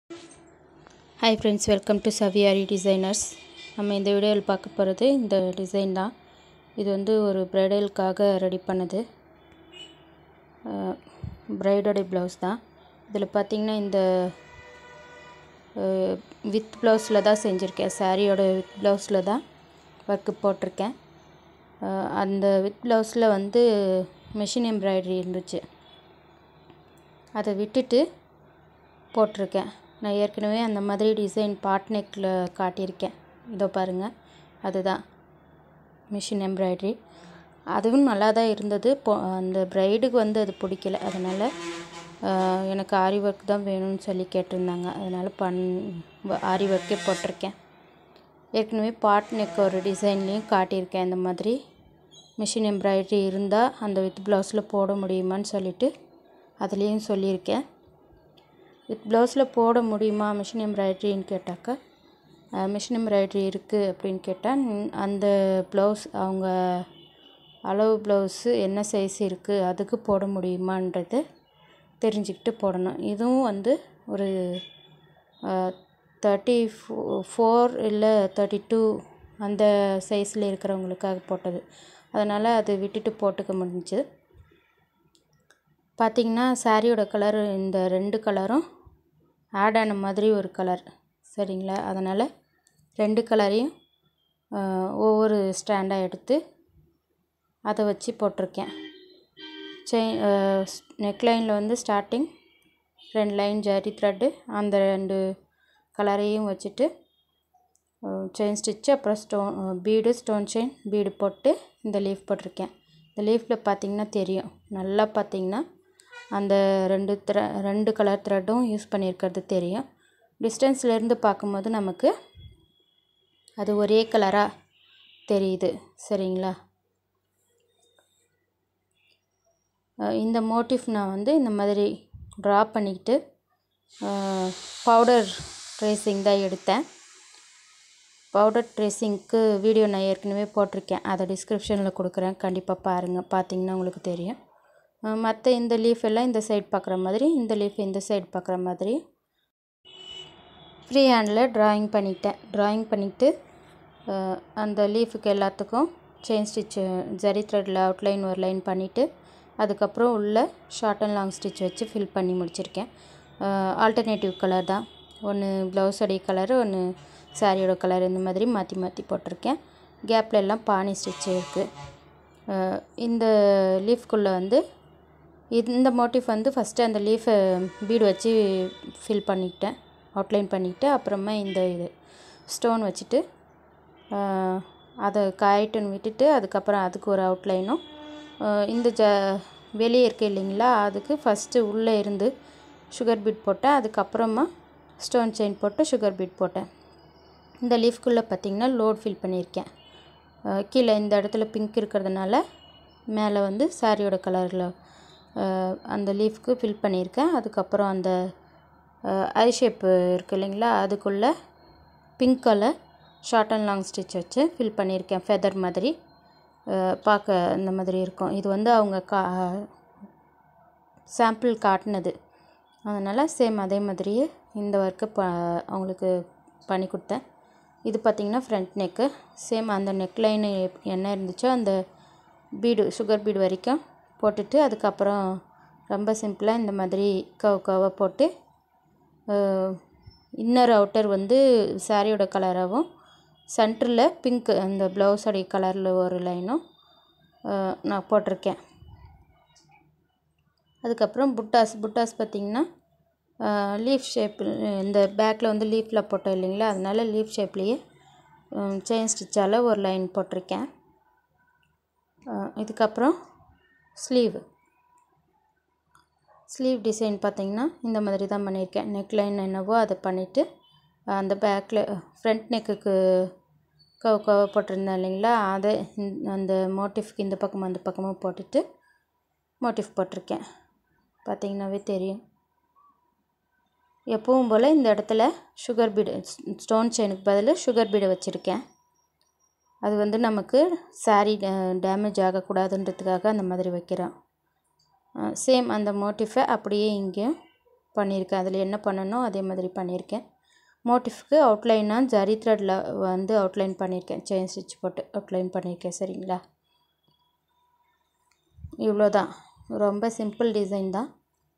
hi friends welcome to Saviyari designers நம்ம இந்த வீடியோவில் பார்க்க போகிறது இந்த டிசைன் தான் இது வந்து ஒரு ப்ரைடலுக்காக ரெடி பண்ணது ப்ரைடோடைய ப்ளவுஸ் தான் இதில் பார்த்திங்கன்னா இந்த வித் ப்ளவுஸில் தான் செஞ்சுருக்கேன் சாரியோட வித் ப்ளவுஸில் தான் ஒர்க்கு போட்டிருக்கேன் அஹ் அந்த வித் ப்ளவுஸில் வந்து மிஷின் எம்ப்ராய்டரி இருந்துச்சு அதை விட்டுட்டு போட்டிருக்கேன் நான் ஏற்கனவே அந்த மாதிரி டிசைன் பாட் நெக்கில் காட்டியிருக்கேன் இதோ பாருங்கள் அதுதான் மிஷின் எம்ப்ராய்டரி அதுவும் நல்லா தான் இருந்தது பொ அந்த ப்ரைடுக்கு வந்து அது பிடிக்கல அதனால் ஆஹ், எனக்கு ஆரி ஒர்க் தான் வேணும்னு சொல்லி கேட்டிருந்தாங்க அதனால் பண் ஆரி ஒர்க்கே போட்டிருக்கேன் ஏற்கனவே பாட் நெக் ஒரு டிசைன்லேயும் காட்டியிருக்கேன் இந்த மாதிரி மிஷின் எம்ப்ராய்டரி இருந்தால் அந்த வித் ப்ளவுஸில் போட முடியுமான்னு சொல்லிட்டு அதுலேயும் சொல்லியிருக்கேன் வித் ப்ளவுஸில் போட முடியுமா மிஷின் எம்ப்ராய்டரின்னு கேட்டாக்கா மிஷின் எம்ப்ராய்டரி இருக்குது அப்படின்னு கேட்டால் அந்த ப்ளவுஸ் அவங்க அளவு ப்ளவுஸு என்ன சைஸ் இருக்குது அதுக்கு போட முடியுமான்றது தெரிஞ்சுக்கிட்டு போடணும் இதுவும் வந்து ஒரு தேர்ட்டி ஃபோர் இல்லை தேர்ட்டி டூ அந்த சைஸில் இருக்கிறவங்களுக்காக போட்டது அதனால் அது விட்டுட்டு போட்டுக்க முடிஞ்சுது பார்த்திங்கன்னா சாரியோட கலர் இந்த ரெண்டு கலரும் ஆட் ஆன மாதிரி ஒரு கலர் சரிங்களா அதனால் ரெண்டு கலரையும் ஒவ்வொரு ஸ்டாண்டாக எடுத்து அதை வச்சு போட்டிருக்கேன் செயின் நெக்லைனில் வந்து ஸ்டார்டிங் ரெண்டு லைன் ஜரி த்ரெட்டு அந்த ரெண்டு கலரையும் வச்சுட்டு செயின் ஸ்டிச்சு அப்புறம் stone bead stone chain bead போட்டு இந்த லீஃப் போட்டிருக்கேன் இந்த லீஃபில் பார்த்தீங்கன்னா தெரியும் நல்லா பார்த்தீங்கன்னா அந்த ரெண்டு த்ர ரெண்டு கலர் த்ரெட்டும் யூஸ் பண்ணியிருக்கிறது தெரியும் டிஸ்டன்ஸ்லேருந்து பார்க்கும்போது நமக்கு அது ஒரே கலராக தெரியுது சரிங்களா அஹ் இந்த மோட்டிவ் நான் வந்து இந்த மாதிரி ட்ரா பண்ணிக்கிட்டு பவுடர் ட்ரேசிங் தான் எடுத்தேன் பவுடர் ட்ரேசிங்க்கு வீடியோ நான் ஏற்கனவே போட்டிருக்கேன் அதை டிஸ்கிரிப்ஷனில் கொடுக்குறேன் கண்டிப்பாக பாருங்கள் பார்த்தீங்கன்னா உங்களுக்கு தெரியும் மற்ற இந்த லீஃப் எல்லாம் இந்த சைடு பார்க்குற மாதிரி இந்த லீஃப் இந்த சைடு பார்க்குற மாதிரி ஃப்ரீ ஹேண்டில் ட்ராயிங் பண்ணிட்டேன் ட்ராயிங் பண்ணிவிட்டு அந்த லீஃபுக்கு எல்லாத்துக்கும் செயின் ஸ்டிச்சு ஜரி த்ரெட்டில் அவுட்லைன் ஒரு லைன் பண்ணிவிட்டு அதுக்கப்புறம் உள்ள ஷார்ட் அண்ட் லாங் ஸ்டிச் வச்சு ஃபில் பண்ணி முடிச்சிருக்கேன் ஆல்டர்னேட்டிவ் கலர் தான் ஒன்று ப்ளவுஸோடைய கலரு ஒன்று சாரியோட கலர் இந்த மாதிரி மாற்றி மாற்றி போட்டிருக்கேன் கேப்பில் எல்லாம் பானி ஸ்டிச் இருக்குது இந்த லீஃப்குள்ளே வந்து இந்த மோட்டிவ் வந்து ஃபஸ்ட்டு அந்த லீஃபை பீடு வச்சு ஃபில் பண்ணிக்கிட்டேன் அவுட்லைன் பண்ணிக்கிட்டு அப்புறமா இந்த இது ஸ்டோன் வச்சுட்டு ஆஹ், அதை காயிட்டுன்னு விட்டுட்டு அதுக்கப்புறம் அதுக்கு ஒரு அவுட்லைனும் இந்த ஜ வெளியே இருக்கு இல்லைங்களா அதுக்கு ஃபஸ்ட்டு உள்ளே இருந்து சுகர் பீட் போட்டேன் அதுக்கப்புறமா ஸ்டோன் செயின் போட்டு சுகர் பீட் போட்டேன் இந்த லீஃப்குள்ளே பார்த்திங்கன்னா லோட் ஃபில் பண்ணியிருக்கேன் அஹ் கீழே இந்த இடத்துல பிங்க் இருக்கிறதுனால மேலே வந்து சாரியோட கலரில் அந்த லீஃப்க்கு ஃபில் பண்ணியிருக்கேன் அதுக்கப்புறம் அந்த ஐ ஷேப்பு இருக்குது இல்லைங்களா அதுக்குள்ளே pink colour short and long stitch வச்சு ஃபில் பண்ணியிருக்கேன் ஃபெதர் மாதிரி அஹ் பார்க்க இந்த மாதிரி இருக்கும் இது வந்து அவங்க கா சாம்பிள் காட்டினது அதனால் சேம் அதே மாதிரியே இந்த ஒர்க்கு ப அவங்களுக்கு பண்ணி கொடுத்தேன் இது பார்த்திங்கன்னா ஃப்ரண்ட் நெக்கு சேம் அந்த நெக் லைனு என்ன இருந்துச்சோ அந்த பீடு சுகர் பீடு வரைக்கும் போட்டுட்டு அதுக்கப்புறம் ரொம்ப சிம்பிளாக இந்த மாதிரி கவ் கவை போட்டு இன்னர் அவுட்டர் வந்து சாரியோட கலராகவும் சென்டரில் பிங்க் அந்த ப்ளவுஸோடைய கலரில் ஒரு லைனும் நான் போட்டிருக்கேன் அதுக்கப்புறம் புட்டாஸ் புட்டாஸ் பார்த்திங்கன்னா லீஃப் ஷேப் இந்த பேக்கில் வந்து லீஃபில் போட்டோம் இல்லைங்களா அதனால லீஃப் ஷேப்லேயே செயின் ஸ்டிச்சால் ஒரு லைன் போட்டிருக்கேன் அஹ் இதுக்கப்புறம் ஸ்லீவ் ஸ்லீவ் டிசைன் பார்த்திங்கன்னா இந்த மாதிரி தான் பண்ணியிருக்கேன் நெக் லைன் என்னவோ அதை பண்ணிவிட்டு அந்த பேக்கில் ஃப்ரண்ட் நெக்குக்கு கவ கவ போட்டிருந்தேன் இல்லைங்களா அதை இந்த- அந்த மோட்டிஃப்க்கு இந்த பக்கமும் அந்த பக்கமும் போட்டுட்டு மோட்டிஃப் போட்டிருக்கேன் பார்த்தீங்கன்னாவே தெரியும் எப்பவும் போல் இந்த இடத்துல சுகர் பீடு ஸ்டோன் செயினுக்கு பதில் சுகர் பீடை வச்சுருக்கேன் அது வந்து நமக்கு சாரீ டேமேஜ் ஆகக்கூடாதுன்றதுக்காக அந்த மாதிரி வைக்கிறோம் சேம் அந்த மோட்டிஃபை அப்படியே இங்கேயும் பண்ணியிருக்கேன் அதில் என்ன பண்ணணும் அதே மாதிரி பண்ணியிருக்கேன் மோட்டிஃப்க்கு அவுட்லைனாக ஜரி த்ரெட்டில் வந்து அவுட்லைன் பண்ணியிருக்கேன் செயின் ஸ்டிச் போட்டு அவுட்லைன் பண்ணியிருக்கேன் சரிங்களா இவ்வளோ தான் ரொம்ப சிம்பிள் டிசைன் தான்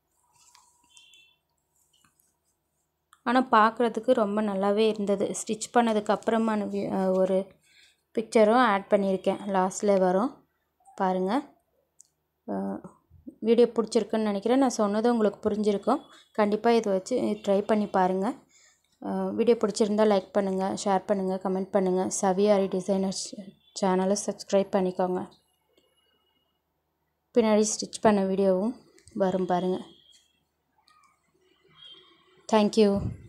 ஆனால் பார்க்குறதுக்கு ரொம்ப நல்லாவே இருந்தது ஸ்டிச் பண்ணதுக்கு அப்புறமான ஒரு பிக்சரும் ஆட் பண்ணியிருக்கேன் லாஸ்ட்டில் வரும் பாருங்கள் வீடியோ பிடிச்சிருக்குன்னு நினைக்கிறேன் நான் சொன்னது உங்களுக்கு புரிஞ்சிருக்கும் கண்டிப்பாக இதை வச்சு ட்ரை பண்ணி பாருங்கள் வீடியோ பிடிச்சிருந்தா லைக் பண்ணுங்கள் ஷேர் பண்ணுங்கள் கமெண்ட் பண்ணுங்கள் சவியாரி டிசைனர்ஸ் சேனலை சப்ஸ்கிரைப் பண்ணிக்கோங்க பின்னாடி ஸ்டிச் பண்ண வீடியோவும் வரும் பாருங்கள் தேங்க்யூ